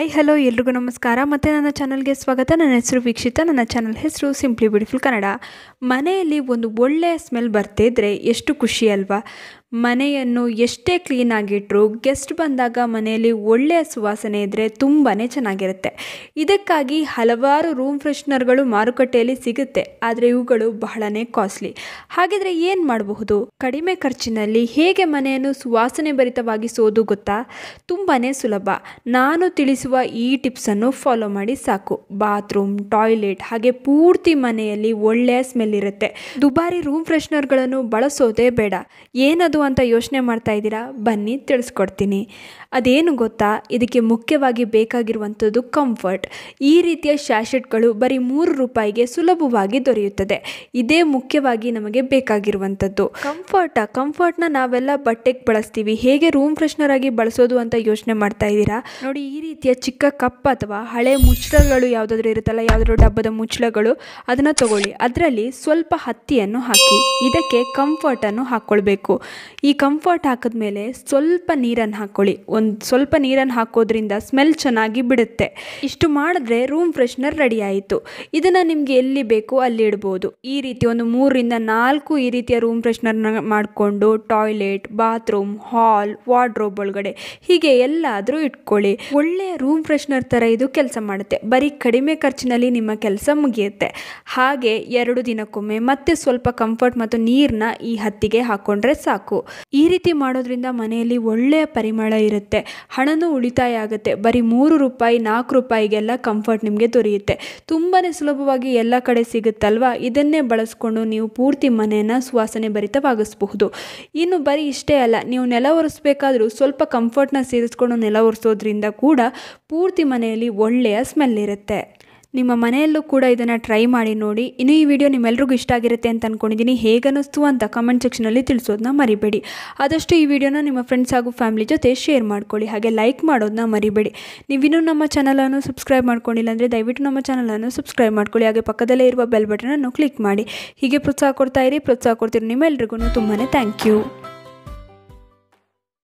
hi hello ಎಲ್ರಿಗೂ ನಮಸ್ಕಾರ ಮತ್ತು ನನ್ನ ಚಾನಲ್ಗೆ ಸ್ವಾಗತ ನನ್ನ ಹೆಸರು ವೀಕ್ಷಿತ ನನ್ನ ಚಾನಲ್ ಹೆಸರು ಸಿಂಪ್ಲಿ ಬ್ಯೂಟಿಫುಲ್ ಕನ್ನಡ ಮನೆಯಲ್ಲಿ ಒಂದು ಒಳ್ಳೆಯ ಸ್ಮೆಲ್ ಬರ್ತಿದ್ರೆ ಎಷ್ಟು ಖುಷಿ ಅಲ್ವಾ ಮನೆಯನ್ನು ಎಷ್ಟೇ ಕ್ಲೀನಾಗಿಟ್ಟರು ಗೆಸ್ಟ್ ಬಂದಾಗ ಮನೆಯಲ್ಲಿ ಒಳ್ಳೆಯ ಸುವಾಸನೆ ಇದ್ದರೆ ತುಂಬಾ ಚೆನ್ನಾಗಿರುತ್ತೆ ಇದಕ್ಕಾಗಿ ಹಲವಾರು ರೂಮ್ ಫ್ರೆಶ್ನರ್ಗಳು ಮಾರುಕಟ್ಟೆಯಲ್ಲಿ ಸಿಗುತ್ತೆ ಆದರೆ ಇವುಗಳು ಬಹಳನೇ ಕಾಸ್ಟ್ಲಿ ಹಾಗಿದ್ರೆ ಏನು ಮಾಡಬಹುದು ಕಡಿಮೆ ಖರ್ಚಿನಲ್ಲಿ ಹೇಗೆ ಮನೆಯನ್ನು ಸುವಾಸನೆ ಭರಿತವಾಗಿಸೋದು ಗೊತ್ತಾ ತುಂಬಾ ಸುಲಭ ನಾನು ತಿಳಿಸುವ ಈ ಟಿಪ್ಸನ್ನು ಫಾಲೋ ಮಾಡಿ ಸಾಕು ಬಾತ್ರೂಮ್ ಟಾಯ್ಲೆಟ್ ಹಾಗೆ ಪೂರ್ತಿ ಮನೆಯಲ್ಲಿ ಒಳ್ಳೆಯ ಸ್ಮೆಲ್ ಇರುತ್ತೆ ದುಬಾರಿ ರೂಮ್ ಫ್ರೆಶ್ನರ್ಗಳನ್ನು ಬಳಸೋದೇ ಬೇಡ ಏನದು ಅಂತ ಯೋಚನೆ ಮಾಡ್ತಾ ಇದ್ದೀರಾ ಬನ್ನಿ ತಿಳಿಸ್ಕೊಡ್ತೀನಿ ಅದೇನು ಗೊತ್ತಾ ಇದಕ್ಕೆ ಮುಖ್ಯವಾಗಿ ಬೇಕಾಗಿರುವಂಥದ್ದು ಕಂಫರ್ಟ್ ಈ ರೀತಿಯ ಶಾಶೆಟ್ಗಳು ಬರೀ ಮೂರು ರೂಪಾಯಿಗೆ ಸುಲಭವಾಗಿ ದೊರೆಯುತ್ತದೆ ಇದೇ ಮುಖ್ಯವಾಗಿ ನಮಗೆ ಬೇಕಾಗಿರುವಂಥದ್ದು ಕಂಫರ್ಟ ಕಂಫರ್ಟ್ನ ನಾವೆಲ್ಲ ಬಟ್ಟೆಗೆ ಬಳಸ್ತೀವಿ ಹೇಗೆ ರೂಮ್ ಫ್ರೆಶ್ನರ್ ಆಗಿ ಬಳಸೋದು ಅಂತ ಯೋಚನೆ ಮಾಡ್ತಾ ಇದ್ದೀರಾ ನೋಡಿ ಈ ರೀತಿಯ ಚಿಕ್ಕ ಕಪ್ ಅಥವಾ ಹಳೆ ಮುಚ್ಚಳಗಳು ಯಾವುದಾದ್ರೂ ಇರುತ್ತಲ್ಲ ಯಾವುದಾದ್ರೂ ಡಬ್ಬದ ಮುಚ್ಚಳಗಳು ಅದನ್ನು ತಗೊಳ್ಳಿ ಅದರಲ್ಲಿ ಸ್ವಲ್ಪ ಹತ್ತಿಯನ್ನು ಹಾಕಿ ಇದಕ್ಕೆ ಕಂಫರ್ಟನ್ನು ಹಾಕ್ಕೊಳ್ಬೇಕು ಈ ಕಂಫರ್ಟ್ ಹಾಕಿದ್ಮೇಲೆ ಸ್ವಲ್ಪ ನೀರನ್ನು ಹಾಕ್ಕೊಳ್ಳಿ ಒಂದು ಸ್ವಲ್ಪ ನೀರನ್ನು ಹಾಕೋದ್ರಿಂದ ಸ್ಮೆಲ್ ಚೆನ್ನಾಗಿ ಬಿಡುತ್ತೆ ಇಷ್ಟು ಮಾಡಿದ್ರೆ ರೂಮ್ ಫ್ರೆಶ್ನರ್ ರೆಡಿ ಆಯಿತು ಇದನ್ನು ನಿಮಗೆ ಎಲ್ಲಿ ಬೇಕೋ ಅಲ್ಲಿ ಇಡ್ಬೋದು ಈ ರೀತಿ ಒಂದು ಮೂರರಿಂದ ನಾಲ್ಕು ಈ ರೀತಿಯ ರೂಮ್ ಫ್ರೆಶ್ನರ್ನ ಮಾಡಿಕೊಂಡು ಟಾಯ್ಲೆಟ್ ಬಾತ್ರೂಮ್ ಹಾಲ್ ವಾರ್ಡ್ರೋಬ್ ಒಳಗಡೆ ಹೀಗೆ ಎಲ್ಲಾದರೂ ಇಟ್ಕೊಳ್ಳಿ ಒಳ್ಳೆಯ ರೂಮ್ ಫ್ರೆಶ್ನರ್ ಥರ ಇದು ಕೆಲಸ ಮಾಡುತ್ತೆ ಬರೀ ಕಡಿಮೆ ಖರ್ಚಿನಲ್ಲಿ ನಿಮ್ಮ ಕೆಲಸ ಮುಗಿಯುತ್ತೆ ಹಾಗೆ ಎರಡು ದಿನಕ್ಕೊಮ್ಮೆ ಮತ್ತೆ ಸ್ವಲ್ಪ ಕಂಫರ್ಟ್ ಮತ್ತು ನೀರನ್ನ ಈ ಹತ್ತಿಗೆ ಹಾಕ್ಕೊಂಡ್ರೆ ಸಾಕು ಈ ರೀತಿ ಮಾಡೋದ್ರಿಂದ ಮನೆಯಲ್ಲಿ ಒಳ್ಳೆಯ ಪರಿಮಳ ಇರುತ್ತೆ ಹಣನೂ ಉಳಿತಾಯ ಆಗುತ್ತೆ ಬರೀ ಮೂರು ರೂಪಾಯಿ ನಾಲ್ಕು ರೂಪಾಯಿಗೆಲ್ಲ ಕಂಫರ್ಟ್ ನಿಮಗೆ ದೊರೆಯುತ್ತೆ ತುಂಬಾ ಸುಲಭವಾಗಿ ಎಲ್ಲ ಕಡೆ ಸಿಗುತ್ತಲ್ವಾ ಇದನ್ನೇ ಬಳಸ್ಕೊಂಡು ನೀವು ಪೂರ್ತಿ ಮನೆಯನ್ನು ಸುವಾಸನೆ ಭರಿತವಾಗಿಸಬಹುದು ಇನ್ನು ಬರೀ ಇಷ್ಟೇ ಅಲ್ಲ ನೀವು ನೆಲ ಒರೆಸ್ಬೇಕಾದ್ರೂ ಸ್ವಲ್ಪ ಕಂಫರ್ಟ್ನ ಸೇರಿಸ್ಕೊಂಡು ನೆಲ ಒರೆಸೋದ್ರಿಂದ ಕೂಡ ಪೂರ್ತಿ ಮನೆಯಲ್ಲಿ ಒಳ್ಳೆಯ ಸ್ಮೆಲ್ ಇರುತ್ತೆ ನಿಮ್ಮ ಮನೆಯಲ್ಲೂ ಕೂಡ ಇದನ್ನು ಟ್ರೈ ಮಾಡಿ ನೋಡಿ ಇನ್ನು ಈ ವಿಡಿಯೋ ನಿಮ್ಮೆಲ್ರಿಗೂ ಇಷ್ಟ ಆಗಿರುತ್ತೆ ಅಂತ ಅಂದ್ಕೊಂಡಿದ್ದೀನಿ ಹೇಗನ್ನಿಸ್ತು ಅಂತ ಕಮೆಂಟ್ ಸೆಕ್ಷನಲ್ಲಿ ತಿಳಿಸೋದನ್ನ ಮರಿಬೇಡಿ ಆದಷ್ಟು ಈ ವಿಡಿಯೋನ ನಿಮ್ಮ ಫ್ರೆಂಡ್ಸ್ ಹಾಗೂ ಫ್ಯಾಮಿಲಿ ಜೊತೆ ಶೇರ್ ಮಾಡ್ಕೊಳ್ಳಿ ಹಾಗೆ ಲೈಕ್ ಮಾಡೋದನ್ನ ಮರಿಬೇಡಿ ನೀವಿನ್ನೂ ನಮ್ಮ ಚಾನಲನ್ನು ಸಬ್ಸ್ಕ್ರೈಬ್ ಮಾಡ್ಕೊಂಡಿಲ್ಲ ಅಂದರೆ ದಯವಿಟ್ಟು ನಮ್ಮ ಚಾನಲನ್ನು ಸಬ್ಸ್ಕ್ರೈಬ್ ಮಾಡ್ಕೊಳ್ಳಿ ಹಾಗೆ ಪಕ್ಕದಲ್ಲೇ ಇರುವ ಬೆಲ್ ಬಟನನ್ನು ಕ್ಲಿಕ್ ಮಾಡಿ ಹೀಗೆ ಪ್ರೋತ್ಸಾಹ ಕೊಡ್ತಾ ಇರಿ ಪ್ರೋತ್ಸಾಹ ಕೊಡ್ತೀರಿ ನಿಮ್ಮೆಲ್ರಿಗೂ ತುಂಬಾ ಥ್ಯಾಂಕ್ ಯು